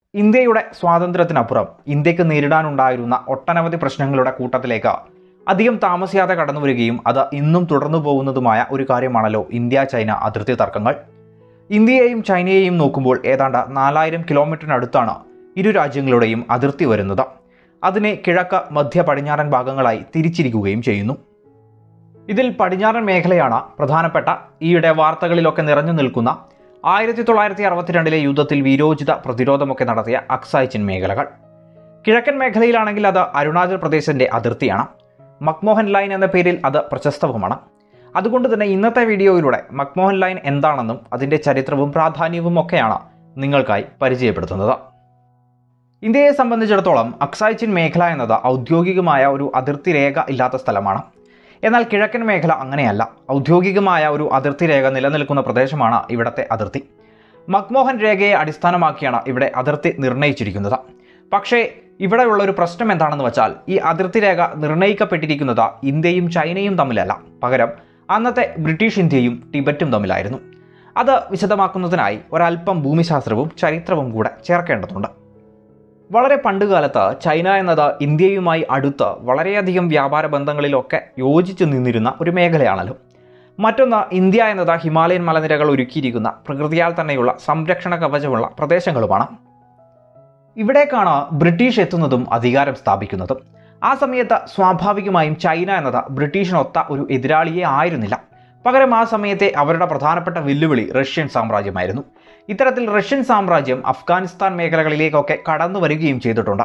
ഇന്ത്യയുടെ സ്വാതന്ത്ര്യത്തിനപ്പുറം ഇന്ത്യക്ക് നേരിടാനുണ്ടായിരുന്ന ഒട്ടനവധി പ്രശ്നങ്ങളുടെ കൂട്ടത്തിലേക്ക് അധികം താമസിയാതെ കടന്നു വരികയും അത് ഇന്നും തുടർന്നു പോകുന്നതുമായ ഒരു കാര്യമാണല്ലോ ഇന്ത്യ ചൈന അതിർത്തി തർക്കങ്ങൾ ഇന്ത്യയെയും ചൈനയെയും നോക്കുമ്പോൾ ഏതാണ്ട് നാലായിരം കിലോമീറ്ററിനടുത്താണ് ഇരു രാജ്യങ്ങളുടെയും അതിർത്തി വരുന്നത് അതിനെ കിഴക്ക് മധ്യ പടിഞ്ഞാറൻ ഭാഗങ്ങളായി തിരിച്ചിരിക്കുകയും ചെയ്യുന്നു ഇതിൽ പടിഞ്ഞാറൻ മേഖലയാണ് പ്രധാനപ്പെട്ട ഈയിടെ വാർത്തകളിലൊക്കെ നിറഞ്ഞു നിൽക്കുന്ന ആയിരത്തി തൊള്ളായിരത്തി അറുപത്തിരണ്ടിലെ യുദ്ധത്തിൽ വീരോചിത പ്രതിരോധമൊക്കെ നടത്തിയ അക്സായ്ചിൻ മേഖലകൾ കിഴക്കൻ മേഖലയിലാണെങ്കിൽ അത് അരുണാചൽ പ്രദേശിന്റെ അതിർത്തിയാണ് മക്മോഹൻ ലൈൻ എന്ന പേരിൽ അത് പ്രശസ്തവുമാണ് അതുകൊണ്ട് തന്നെ ഇന്നത്തെ വീഡിയോയിലൂടെ മക്മോഹൻ ലൈൻ എന്താണെന്നും അതിൻ്റെ ചരിത്രവും പ്രാധാന്യവും ഒക്കെയാണ് നിങ്ങൾക്കായി പരിചയപ്പെടുത്തുന്നത് ഇന്ത്യയെ സംബന്ധിച്ചിടത്തോളം അക്സായ്ചിൻ മേഖല എന്നത് ഔദ്യോഗികമായ ഒരു അതിർത്തി രേഖ ഇല്ലാത്ത സ്ഥലമാണ് എന്നാൽ കിഴക്കൻ മേഖല അങ്ങനെയല്ല ഔദ്യോഗികമായ ഒരു അതിർത്തി രേഖ നിലനിൽക്കുന്ന പ്രദേശമാണ് ഇവിടത്തെ അതിർത്തി മക്മോഹൻ രേഖയെ അടിസ്ഥാനമാക്കിയാണ് ഇവിടെ അതിർത്തി നിർണയിച്ചിരിക്കുന്നത് പക്ഷേ ഇവിടെയുള്ള ഒരു പ്രശ്നം എന്താണെന്ന് വെച്ചാൽ ഈ അതിർത്തി രേഖ നിർണയിക്കപ്പെട്ടിരിക്കുന്നത് ഇന്ത്യയും ചൈനയും തമ്മിലല്ല പകരം അന്നത്തെ ബ്രിട്ടീഷ് ഇന്ത്യയും ടിബറ്റും തമ്മിലായിരുന്നു അത് വിശദമാക്കുന്നതിനായി ഒരല്പം ഭൂമിശാസ്ത്രവും ചരിത്രവും കൂടെ ചേർക്കേണ്ടതുണ്ട് വളരെ പണ്ടുകാലത്ത് ചൈന എന്നത് ഇന്ത്യയുമായി അടുത്ത് വളരെയധികം വ്യാപാര ബന്ധങ്ങളിലൊക്കെ യോജിച്ചു നിന്നിരുന്ന ഒരു മേഖലയാണല്ലോ മറ്റൊന്ന് ഇന്ത്യ എന്നത് ഹിമാലയൻ മലനിരകൾ ഒരുക്കിയിരിക്കുന്ന പ്രകൃതിയാൽ തന്നെയുള്ള സംരക്ഷണ കവചമുള്ള പ്രദേശങ്ങളുമാണ് ഇവിടേക്കാണ് ബ്രിട്ടീഷ് എത്തുന്നതും അധികാരം സ്ഥാപിക്കുന്നതും ആ സമയത്ത് സ്വാഭാവികമായും ചൈന എന്നത് ബ്രിട്ടീഷിനൊത്ത ഒരു എതിരാളിയെ ആയിരുന്നില്ല പകരം ആ സമയത്തെ അവരുടെ പ്രധാനപ്പെട്ട വെല്ലുവിളി റഷ്യൻ സാമ്രാജ്യമായിരുന്നു ഇത്തരത്തിൽ റഷ്യൻ സാമ്രാജ്യം അഫ്ഗാനിസ്ഥാൻ മേഖലകളിലേക്കൊക്കെ കടന്നു വരികയും ചെയ്തിട്ടുണ്ട്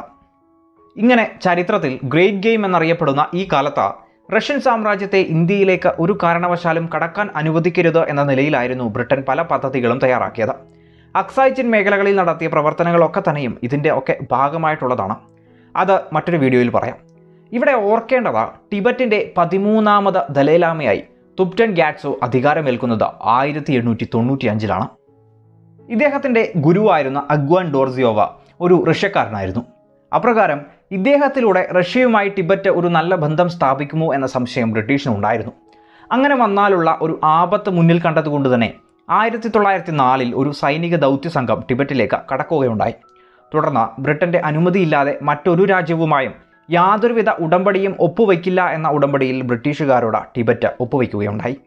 ഇങ്ങനെ ചരിത്രത്തിൽ ഗ്രേറ്റ് ഗെയിം എന്നറിയപ്പെടുന്ന ഈ കാലത്ത് റഷ്യൻ സാമ്രാജ്യത്തെ ഇന്ത്യയിലേക്ക് ഒരു കാരണവശാലും കടക്കാൻ അനുവദിക്കരുത് എന്ന നിലയിലായിരുന്നു ബ്രിട്ടൻ പല പദ്ധതികളും തയ്യാറാക്കിയത് അക്സൈച്ചിൻ മേഖലകളിൽ നടത്തിയ പ്രവർത്തനങ്ങളൊക്കെ തന്നെയും ഇതിൻ്റെ ഒക്കെ ഭാഗമായിട്ടുള്ളതാണ് അത് മറ്റൊരു വീഡിയോയിൽ പറയാം ഇവിടെ ഓർക്കേണ്ടത് ടിബറ്റിൻ്റെ പതിമൂന്നാമത് ദലൈലാമയായി തുപ്റ്റൻ ഗാറ്റ്സോ അധികാരമേൽക്കുന്നത് ആയിരത്തി എണ്ണൂറ്റി തൊണ്ണൂറ്റി അഞ്ചിലാണ് ഇദ്ദേഹത്തിൻ്റെ ഗുരുവായിരുന്ന അഗ്വാൻ ഡോർസിയോവ ഒരു റഷ്യക്കാരനായിരുന്നു അപ്രകാരം ഇദ്ദേഹത്തിലൂടെ റഷ്യയുമായി ടിബറ്റ് ഒരു നല്ല ബന്ധം സ്ഥാപിക്കുമോ എന്ന സംശയം ബ്രിട്ടീഷിനുണ്ടായിരുന്നു അങ്ങനെ വന്നാലുള്ള ഒരു ആപത്ത് മുന്നിൽ കണ്ടതുകൊണ്ട് തന്നെ ആയിരത്തി തൊള്ളായിരത്തി നാലിൽ ഒരു സൈനിക ദൗത്യ സംഘം ടിബറ്റിലേക്ക് കടക്കുകയുണ്ടായി തുടർന്ന് ബ്രിട്ടന്റെ അനുമതിയില്ലാതെ മറ്റൊരു രാജ്യവുമായും യാതൊരുവിധ ഉടമ്പടിയും ഒപ്പുവയ്ക്കില്ല എന്ന ഉടമ്പടിയിൽ ബ്രിട്ടീഷുകാരോട് ടിബറ്റ് ഒപ്പുവയ്ക്കുകയുണ്ടായി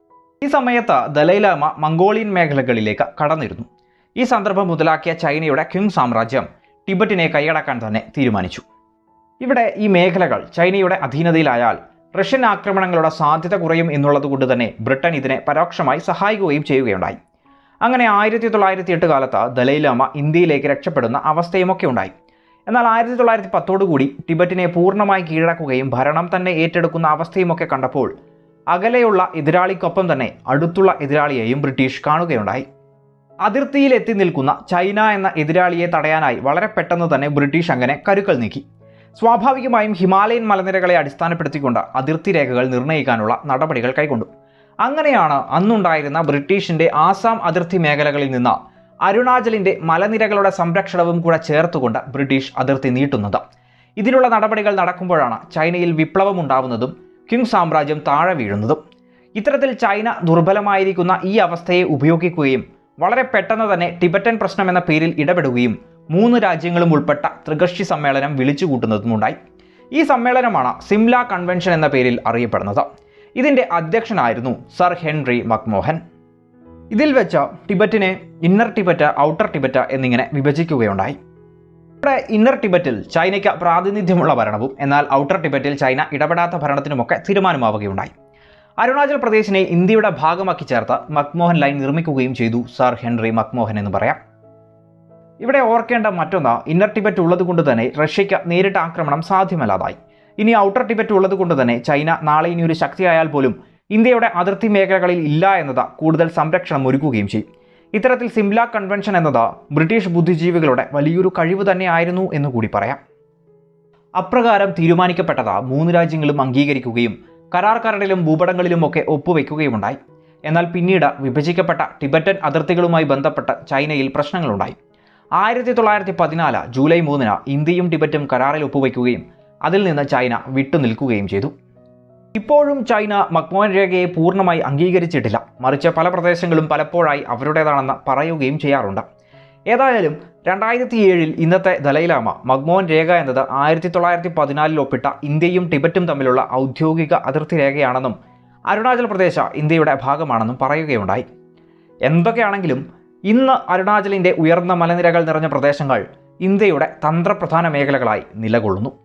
ഈ സമയത്ത് ദലൈലാമ മംഗോളിയൻ മേഖലകളിലേക്ക് കടന്നിരുന്നു ഈ സന്ദർഭം മുതലാക്കിയ ചൈനയുടെ ക്യുങ് സാമ്രാജ്യം ടിബറ്റിനെ കൈയടക്കാൻ തന്നെ തീരുമാനിച്ചു ഇവിടെ ഈ മേഖലകൾ ചൈനയുടെ അധീനതയിലായാൽ റഷ്യൻ ആക്രമണങ്ങളുടെ സാധ്യത കുറയും എന്നുള്ളതുകൊണ്ട് തന്നെ ബ്രിട്ടൻ ഇതിനെ പരോക്ഷമായി സഹായിക്കുകയും ചെയ്യുകയുണ്ടായി അങ്ങനെ ആയിരത്തി തൊള്ളായിരത്തി എട്ട് കാലത്ത് ദലൈലാമ ഇന്ത്യയിലേക്ക് രക്ഷപ്പെടുന്ന അവസ്ഥയുമൊക്കെ ഉണ്ടായി എന്നാൽ ആയിരത്തി തൊള്ളായിരത്തി പത്തോടുകൂടി ടിബറ്റിനെ പൂർണ്ണമായി കീഴടക്കുകയും ഭരണം തന്നെ ഏറ്റെടുക്കുന്ന അവസ്ഥയുമൊക്കെ കണ്ടപ്പോൾ അകലെയുള്ള എതിരാളിക്കൊപ്പം തന്നെ അടുത്തുള്ള എതിരാളിയെയും ബ്രിട്ടീഷ് കാണുകയുണ്ടായി അതിർത്തിയിൽ എത്തി നിൽക്കുന്ന ചൈന എന്ന എതിരാളിയെ തടയാനായി വളരെ പെട്ടെന്ന് തന്നെ ബ്രിട്ടീഷ് അങ്ങനെ കരുക്കൾ നീക്കി സ്വാഭാവികമായും ഹിമാലയൻ മലനിരകളെ അടിസ്ഥാനപ്പെടുത്തിക്കൊണ്ട് അതിർത്തി രേഖകൾ നിർണ്ണയിക്കാനുള്ള നടപടികൾ കൈക്കൊണ്ടു അങ്ങനെയാണ് അന്നുണ്ടായിരുന്ന ബ്രിട്ടീഷിന്റെ ആസാം അതിർത്തി മേഖലകളിൽ നിന്ന് അരുണാചലിന്റെ മലനിരകളുടെ സംരക്ഷണവും കൂടെ ചേർത്തുകൊണ്ട് ബ്രിട്ടീഷ് അതിർത്തി നീട്ടുന്നത് ഇതിനുള്ള നടപടികൾ നടക്കുമ്പോഴാണ് ചൈനയിൽ വിപ്ലവമുണ്ടാവുന്നതും കിങ് സാമ്രാജ്യം താഴെ വീഴുന്നതും ഇത്തരത്തിൽ ചൈന ദുർബലമായിരിക്കുന്ന ഈ അവസ്ഥയെ ഉപയോഗിക്കുകയും വളരെ പെട്ടെന്ന് തന്നെ ടിബറ്റൻ പ്രശ്നം എന്ന പേരിൽ ഇടപെടുകയും മൂന്ന് രാജ്യങ്ങളും ഉൾപ്പെട്ട ത്രികക്ഷി സമ്മേളനം വിളിച്ചുകൂട്ടുന്നതുമുണ്ടായി ഈ സമ്മേളനമാണ് സിംല കൺവെൻഷൻ എന്ന പേരിൽ അറിയപ്പെടുന്നത് ഇതിന്റെ അധ്യക്ഷനായിരുന്നു സർ ഹെൻറി മക്മോഹൻ ഇതിൽ വെച്ച് ടിബറ്റിനെ ഇന്നർ ടിബറ്റ് ഔട്ടർ ടിബറ്റ് എന്നിങ്ങനെ വിഭജിക്കുകയുണ്ടായി ഇവിടെ ഇന്നർ ടിബറ്റിൽ ചൈനയ്ക്ക് പ്രാതിനിധ്യമുള്ള ഭരണവും എന്നാൽ ഔട്ടർ ടിബറ്റിൽ ചൈന ഇടപെടാത്ത ഭരണത്തിനുമൊക്കെ തീരുമാനമാവുകയുണ്ടായി അരുണാചൽ പ്രദേശിനെ ഇന്ത്യയുടെ ഭാഗമാക്കി ചേർത്ത് മക്മോഹൻ ലൈൻ നിർമ്മിക്കുകയും ചെയ്തു സർ ഹെൻറി മക്മോഹൻ എന്ന് പറയാം ഇവിടെ ഓർക്കേണ്ട മറ്റൊന്ന് ഇന്നർ ടിബറ്റ് ഉള്ളതുകൊണ്ട് തന്നെ റഷ്യയ്ക്ക് നേരിട്ട് ആക്രമണം സാധ്യമല്ലാതായി ഇനി ഔട്ടർ ടിബറ്റ് ഉള്ളതുകൊണ്ട് തന്നെ ചൈന നാളെ ഇനി ഒരു ശക്തിയായാൽ പോലും ഇന്ത്യയുടെ അതിർത്തി മേഖലകളിൽ ഇല്ല എന്നത് കൂടുതൽ സംരക്ഷണം ഒരുക്കുകയും ചെയ്യും ഇത്തരത്തിൽ സിംല കൺവെൻഷൻ എന്നത് ബ്രിട്ടീഷ് ബുദ്ധിജീവികളുടെ വലിയൊരു കഴിവ് തന്നെയായിരുന്നു എന്ന് കൂടി പറയാം അപ്രകാരം തീരുമാനിക്കപ്പെട്ടത് മൂന്ന് രാജ്യങ്ങളും അംഗീകരിക്കുകയും കരാർ കരടിലും ഭൂപടങ്ങളിലുമൊക്കെ ഒപ്പുവെക്കുകയുമുണ്ടായി എന്നാൽ പിന്നീട് വിഭജിക്കപ്പെട്ട ടിബറ്റൻ അതിർത്തികളുമായി ബന്ധപ്പെട്ട് ചൈനയിൽ പ്രശ്നങ്ങളുണ്ടായി ആയിരത്തി തൊള്ളായിരത്തി പതിനാല് ജൂലൈ മൂന്നിന് ഇന്ത്യയും ടിബറ്റും കരാറിൽ ഒപ്പുവെക്കുകയും അതിൽ നിന്ന് ചൈന വിട്ടുനിൽക്കുകയും ചെയ്തു ഇപ്പോഴും ചൈന മക്മോഹൻ രേഖയെ പൂർണ്ണമായി അംഗീകരിച്ചിട്ടില്ല മറിച്ച് പല പ്രദേശങ്ങളും പലപ്പോഴായി അവരുടേതാണെന്ന് പറയുകയും ചെയ്യാറുണ്ട് ഏതായാലും രണ്ടായിരത്തി ഏഴിൽ ഇന്നത്തെ ദലൈലാമ മഗ്മോഹൻ രേഖ എന്നത് ആയിരത്തി തൊള്ളായിരത്തി പതിനാലിൽ ഒപ്പിട്ട ഇന്ത്യയും ടിബറ്റും തമ്മിലുള്ള ഔദ്യോഗിക അതിർത്തി രേഖയാണെന്നും അരുണാചൽ പ്രദേശ് ഇന്ത്യയുടെ ഭാഗമാണെന്നും പറയുകയുണ്ടായി എന്തൊക്കെയാണെങ്കിലും ഇന്ന് അരുണാചലിൻ്റെ ഉയർന്ന മലനിരകൾ നിറഞ്ഞ പ്രദേശങ്ങൾ ഇന്ത്യയുടെ തന്ത്രപ്രധാന മേഖലകളായി നിലകൊള്ളുന്നു